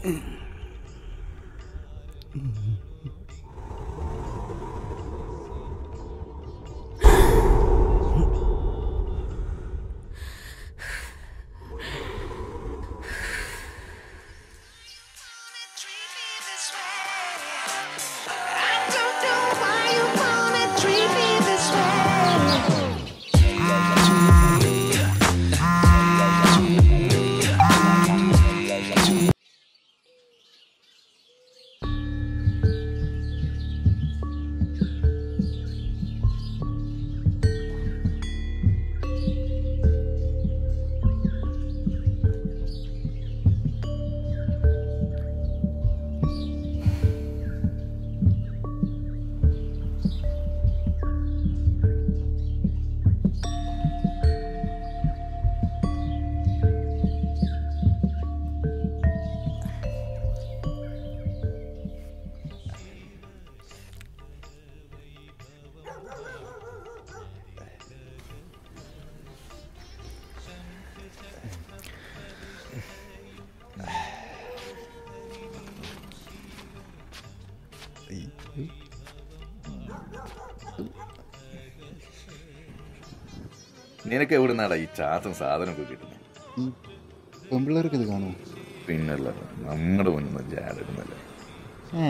നിനക്ക് എവിടുന്നാടാ ഈ ചാത്തും സാധനമൊക്കെ കിട്ടുന്നത് പെമ്പിള്ളേർക്ക് ഇത് കാണുമോ പിന്നല്ല നമ്മുടെ മുന്നിൽ ജാടുന്നല്ല ഏ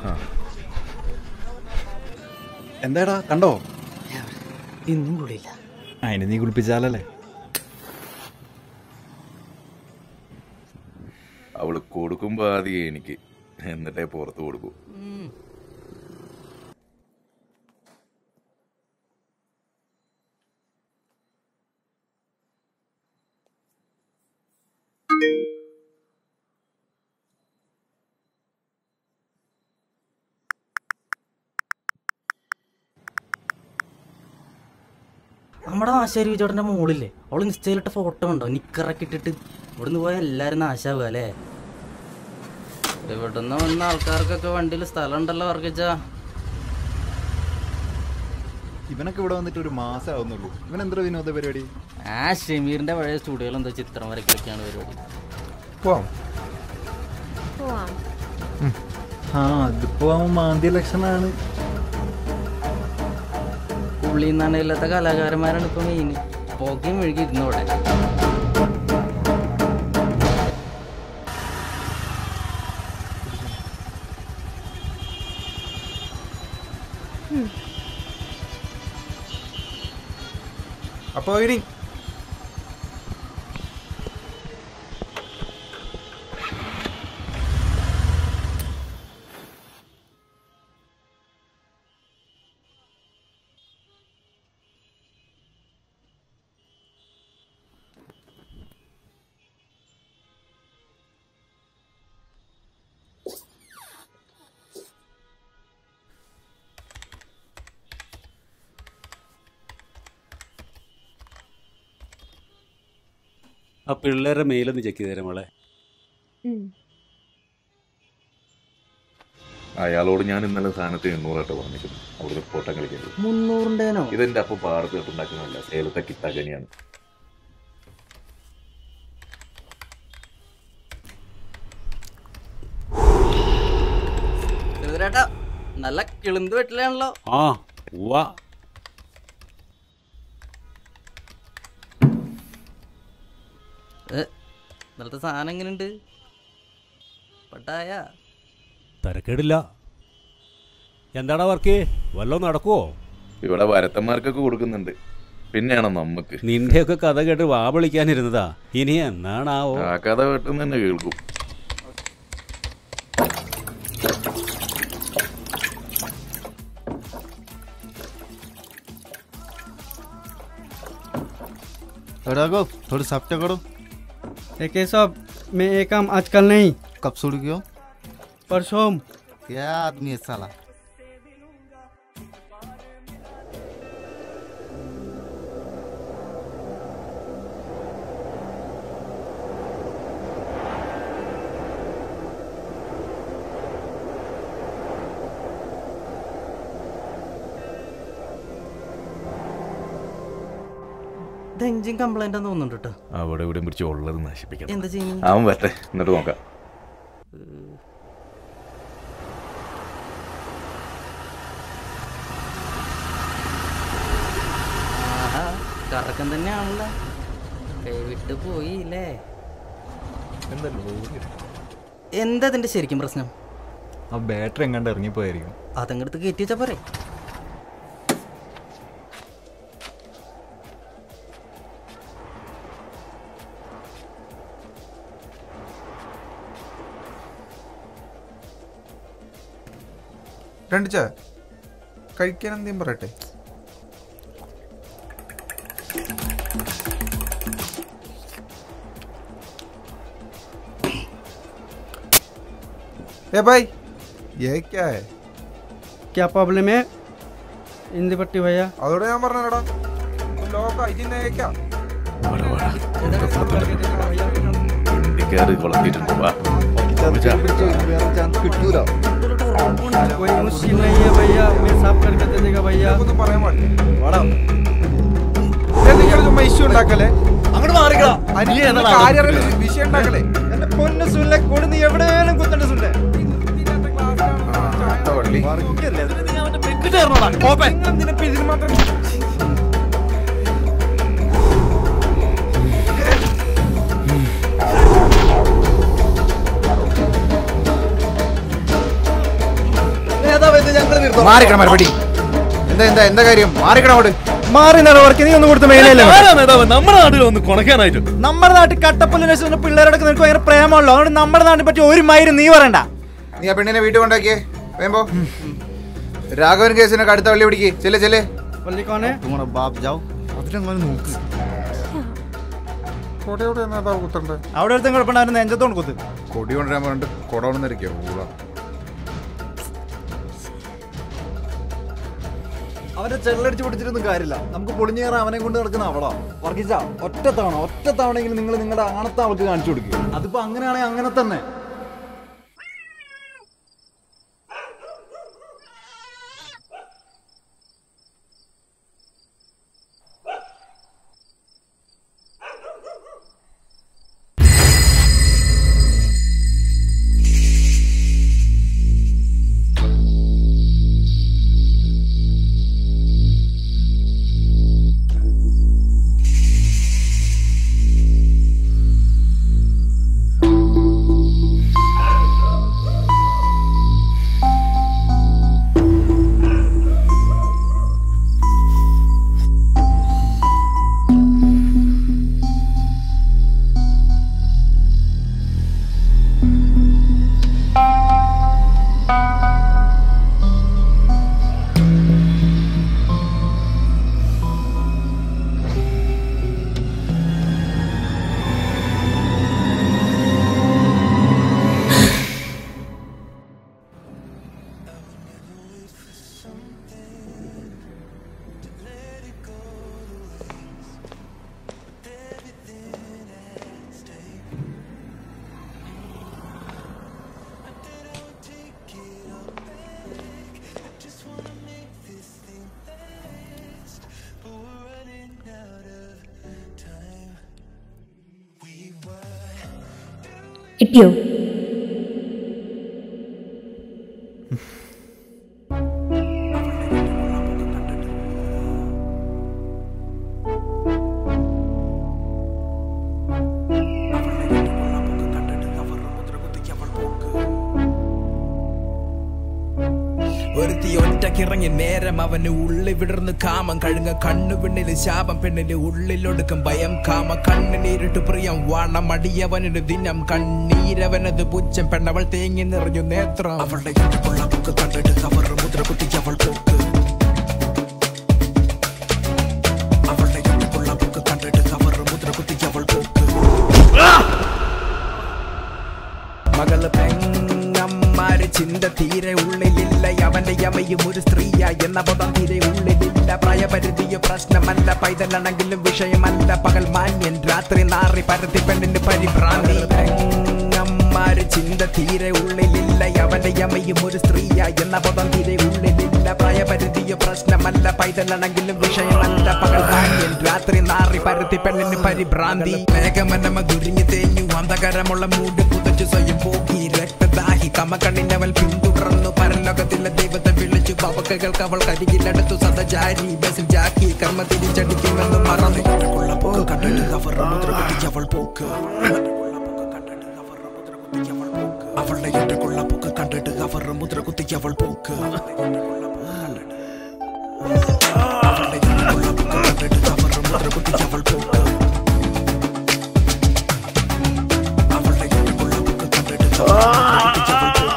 എന്താടാ കണ്ടോ ഇന്നും കൂടിയില്ല അതിനെ നീ കുളിപ്പിച്ചാലല്ലേ അവള് കൊടുക്കുമ്പോ ആദ്യം എനിക്ക് എന്നിട്ടേ പുറത്ത് കൊടുക്കൂ നമ്മുടെ ആശാരി ചേട്ടൻ്റെ മോളില്ലേ അവള് നിശ്ചയിലിട്ട ഫോട്ടോ ഉണ്ടോ നിക്കറൊക്കെ ഇട്ടിട്ട് ഇവിടുന്ന് പോയാൽ എല്ലാവരും നാശാവുക അല്ലേ ഇവിടുന്ന് വന്ന ആൾക്കാർക്കൊക്കെ വണ്ടിയിൽ സ്ഥലം ഉണ്ടല്ലോ വർഗിച്ച ഇവനൊക്കെ ഇവിടെ വന്നിട്ട് ഒരു മാസം ആവുന്നുള്ളൂ ഇവൻ എന്താ വിനോദ പരിപാടി ആ ഷമീറിന്റെ പഴയ സ്റ്റുഡിയോയിൽ എന്തോ ചിത്രം വരയ്ക്കലൊക്കെയാണ് പരിപാടി പോവാം പോവാം ആ അതിപ്പോ അവൻ മാന്തിയ ലക്ഷണാണ് ഉള്ളിൽ നിന്നാണ് ഇല്ലാത്ത കലാകാരന്മാരാണ് ഇപ്പൊ മെയിൻ പോക്കിയും മെഴുകി ഇരുന്നോടെ അപ്പൊ ഇനി ആ പിള്ളേരുടെ മെയിലൊന്ന് ചെക്ക് ചെയ്ത് തരാം മോളെ ഉം. അയാളോട് ഞാൻ ഇന്നലെ സാധനത്തിന് എണ്ണൂറായിട്ട് പറഞ്ഞിരിക്കുന്നു അവിടുന്ന് ഫോട്ടോ കളിക്കുന്നത് മുന്നൂറിൻ്റെനോ ഇതെന്റെ അപ്പം പാടത്ത് കേട്ടുണ്ടാക്കുന്നതല്ല സേലത്തെ കിട്ടാക്കനിയാണ് ചെറുതേട്ടാ നല്ല കിളിന്ത് വെട്ടിലാണല്ലോ ആ ഉവ്വ ഏ ഇന്നലത്തെ സാധനം എങ്ങനെയുണ്ട് പട്ടായ തരക്കേടില്ല എന്താടാ വർക്ക് വല്ലതും നടക്കുവോ ഇവിടെ വരത്തന്മാർക്കൊക്കെ കൊടുക്കുന്നുണ്ട് പിന്നെയാണോ നമുക്ക് നിന്റെയൊക്കെ കഥ കേട്ട് വാ വിളിക്കാനിരുന്നതാ ഇനി എന്നാണാവോ ആ കഥ വെട്ടുന്ന തന്നെ കേൾക്കും रघु थोड़ी सप्टे करो एके साहब मैं ये काम आजकल नहीं कब शुरू किया परसों क्या आदमी है साला ഇത് എഞ്ചിൻ കംപ്ലൈന്റ് തോന്നുന്നുണ്ട് കേട്ടോ അവിടെ ഇവിടെ പിടിച്ച് ഉള്ളത് നശിപ്പിക്കണം എന്താ ചെയ്യുന്നത് അവൻ വരട്ടെ എന്നിട്ട് നോക്കാം കറക്കം തന്നെയാണല്ലോ കൈവിട്ട് പോയില്ലേ എന്താ ലോറി എന്താ ഇതിന്റെ ശരിക്കും പ്രശ്നം ആ ബാറ്ററി എങ്ങാണ്ട് ഇറങ്ങിപ്പോയായിരിക്കും അതങ്ങടുത്ത് കയറ്റി വെച്ചാ പോരെ രണ്ട് ചാ കഴിക്കാൻ എന്തെങ്കിലും പറയട്ടെ ए भाई ये क्या है क्या प्रॉब्लम है हिंदी पट्टी भैया അതോടെ ഞാൻ പറഞ്ഞടാ ലോക ഇതിനേക്കാ വണ്ടിക്കാർ കൊളത്തിയിട്ടുണ്ട് വാ വിളിച്ചാ. ചാൻസ് കിട്ടൂല कोई मुश्किल नहीं है भैया मैं साफ करके दे देगा भैया ഒന്നും പറയാൻ പാടില്ല നിങ്ങൾ ചുമ്മാ ഇഷ്യൂ ഉണ്ടാക്കല്ലേ അങ്ങോട്ട് മാറിക്കടാ അനിയ കാര്യം അറിയില്ല, വിഷയം ഉണ്ടാക്കല്ലേ എന്റെ പൊന്നു സുല്ലേ കൊടു നീ എവിടെയാലും കുത്തണ്ട സുല്ലേ വള്ളി വർഗല്ലേ അത്? ഇതിന് മാത്രം മാറിക്കണം മറുപടി എന്താ എന്താ എന്താ കാര്യം മാറിക്കണം അങ്ങോട്ട് മാറി നടവർക്ക് നീ ഒന്ന് കൊടുത്ത് മെയിലല്ലേ നമ്മുടെ നാട്ടിൽ ഒന്ന് കൊണക്കാനായിട്ട് നമ്മുടെ നാട്ടിൽ കട്ടപ്പുല്ലിനെ പിള്ളേരോടൊക്കെ നിനക്ക് ഭയങ്കര പ്രേമമുള്ളൂ അതുകൊണ്ട് നമ്മുടെ നാട്ടിനെ പറ്റി ഒരു മൈരും നീ പറയണ്ട നീ ആ പെണ്ണിനെ വീട്ടിൽ കൊണ്ടാക്കിയേ വേമ്പോ രാഘവൻ കേസിനൊക്കെ അടുത്ത വള്ളി പിടിക്ക് ചെല്ലേ ചെല്ലേ पल्ली कौन है तुम्हारा बाप जाओ അതിനങ്ങനെ നോക്ക് കൊടയോടെ എന്നാ കുത്തണ്ടേ അവിടെ ഒരുത്തൻ കുഴപ്പമുണ്ട് അവന് നെഞ്ചത്തോണ്ട് കുത്ത് കൊടി കൊണ്ടുവരാൻ പറഞ്ഞിട്ട് കൊടവണെന്നിരിക്കോ ഊള അവനെ ചെള്ളടിച്ച് പിടിച്ചിട്ടൊന്നും കാര്യമില്ല നമുക്ക് പൊളിഞ്ഞു കയറാൻ അവനെ കൊണ്ട് നടക്കുന്ന അവളാ വർഗീച്ച ഒറ്റ തവണ ഒറ്റ തവണയെങ്കിലും നിങ്ങൾ നിങ്ങളുടെ ആണത്തെ അവൾക്ക് കാണിച്ചു കൊടുക്കുക അതിപ്പോ അങ്ങനെയാണെങ്കിൽ അങ്ങനെ തന്നെ കിട്ടിയോ ഒരുത്തി ഒറ്റക്കിറങ്ങി നേരം അവന് ഉള്ളി വിടർന്ന് കാമം കഴുങ്ങ കണ്ണു പെണ്ണിന് ശാപം പെണ്ണിന് ഉള്ളിലൊടുക്കും ഭയം കാമ കണ്ണിനീരിട്ട് പ്രിയം വാണം അടിയവനൊരു ദിനം കണ്ണീരവനത് പുച്ഛം പെണ്ണവൾ തേങ്ങി നിറഞ്ഞു നേത്രം അവളുടെ ഇഷ്ടമുള്ള ബുക്ക് കണ്ടിട്ട് കവർ മുദ്ര കുത്തി അവൾ പോക്ക് അവളുടെ ഇഷ്ടമുള്ള ബുക്ക് കണ്ടിട്ട് കവർ മുദ്ര കുത്തി അവൾ പോക്ക് മകള് പെങ്ങന്മാര് ചിന്ത തീരെ ഉള്ളിലില്ല അവന്റെ യമയും ഒരു സ്ത്രീയ എന്ന പദം തീരെ ഉള്ളിലില്ല പ്രായപരിധിയോ പ്രശ്നമല്ല പൈതലാണെങ്കിലും വിഷയമല്ല പകൽ മാന്യൻ രാത്രി നാറി പരത്തി പെണ്ണിന്റെ പരിഭ്രാന്തി പെങ്ങന്മാര് ചിന്ത തീരെ ഉള്ളിലില്ല അവന്റെ യമയും ഒരു സ്ത്രീയ എന്ന പദം തീരെ ഉള്ളിലില്ല പ്രായപരിധിയോ പ്രശ്നമല്ല പൈതലാണെങ്കിലും വിഷയമല്ല പകൽ മാന്യൻ രാത്രി നാറി പരത്തി പെണ്ണിന് പരിഭ്രാന്തി മേഘമനമ ദുരിഞ്ഞു തേഞ്ഞു അന്ധകരമുള്ള മൂട് പുതച്ചു സ്വയം പോക്കി രക്തദാഹി കമക്കണ്ണിനവൾ പിന്തുടർന്നു പരലോകത്തിലെ ദൈവത്തെ വിളിച്ചു പവക്കകൾക്ക് അവൾ കരികിലടുത്തു സദചാരി ബസിൽ ജാക്കി കർമ്മ തിരിച്ചടിക്കുമെന്നും മറന്നു കൊള്ളപ്പൊക്കെ കണ്ടിട്ട് അവർ മുദ്ര കുത്തി അവൾ പോക്ക് അവളുടെ എന്റെ കൊള്ളപ്പൊക്കെ കണ്ടിട്ട് അവർ മുദ്ര കുത്തി അവൾ പോക്ക് അവളുടെ എന്റെ കൊള്ളപ്പൊക്കെ കണ്ടിട്ട് അവർ മുദ്ര കുത്തി അവൾ പോക്ക് അവളുടെ എന്റെ കൊള്ളപ്പൊക്കെ കണ്ടിട്ട് അവർ മുദ്ര കുത്തി അവൾ പോക്ക്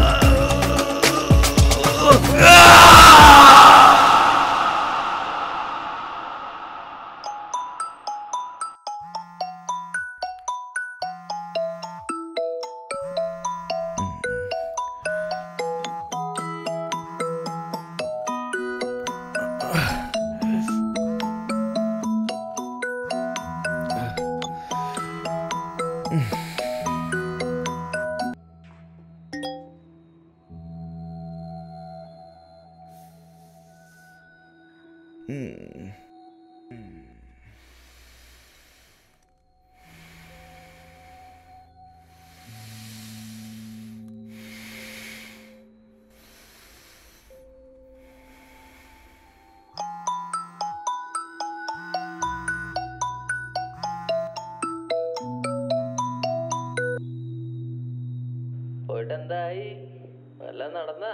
പോയിട്ട് എന്തായി വല്ല നടന്ന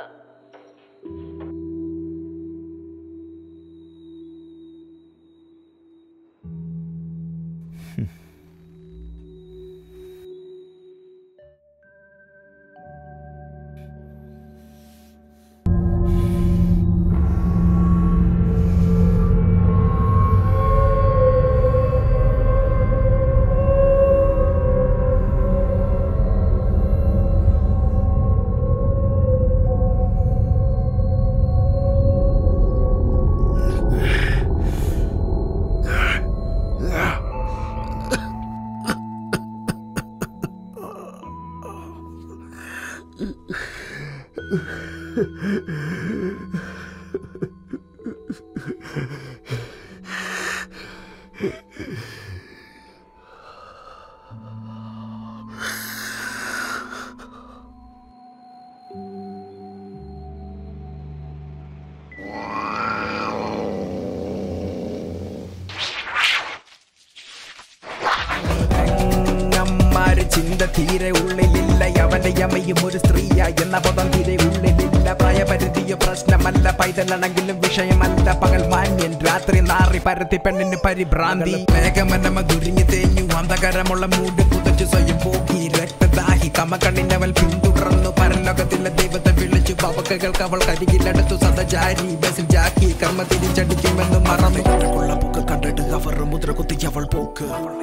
പെങ്ങന്മാര് ചിന്ത തീരെ ഉള്ളിലില്ല അവന്റെ അമ്മയും ഒരു സ്ത്രീയ എന്ന പദം തീരെ ഉള്ളിലില്ല പ്രായപരിധിയോ പ്രശ്നമല്ല പൈതലാണെങ്കിലും വിഷയമല്ല പകൽ മാന്യൻ രാത്രി നാറി പരത്തി പെണ്ണിന് പരിഭ്രാന്തി മേഘമനമ ദുരിഞ്ഞു തേഞ്ഞു അന്ധകരമുള്ള മൂട് പുതച്ചു സ്വയം പോക്കി രക്തദാഹി കമക്കണ്ണിനവൾ പിന്തുടർന്നു പരലോകത്തിലെ ദൈവത്തെ വിളിച്ചു പവക്കകൾക്ക് അവൾ കരികിലടുത്തു സദചാരി ബസിൽ ജാക്കി കർമ്മ തിരിച്ചടിക്കുമെന്ന് മറന്നു കൊള്ളപ്പൊക്കെ കണ്ടിട്ട് അവർ മുദ്ര കുത്തി അവൾ പോക്ക്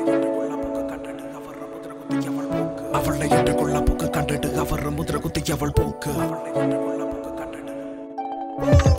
അവളുടെ എന്റെ കൊള്ളപ്പൊക്കെ കണ്ടിട്ട് അവർ മുദ്ര കുത്തി അവൾ പോക്ക്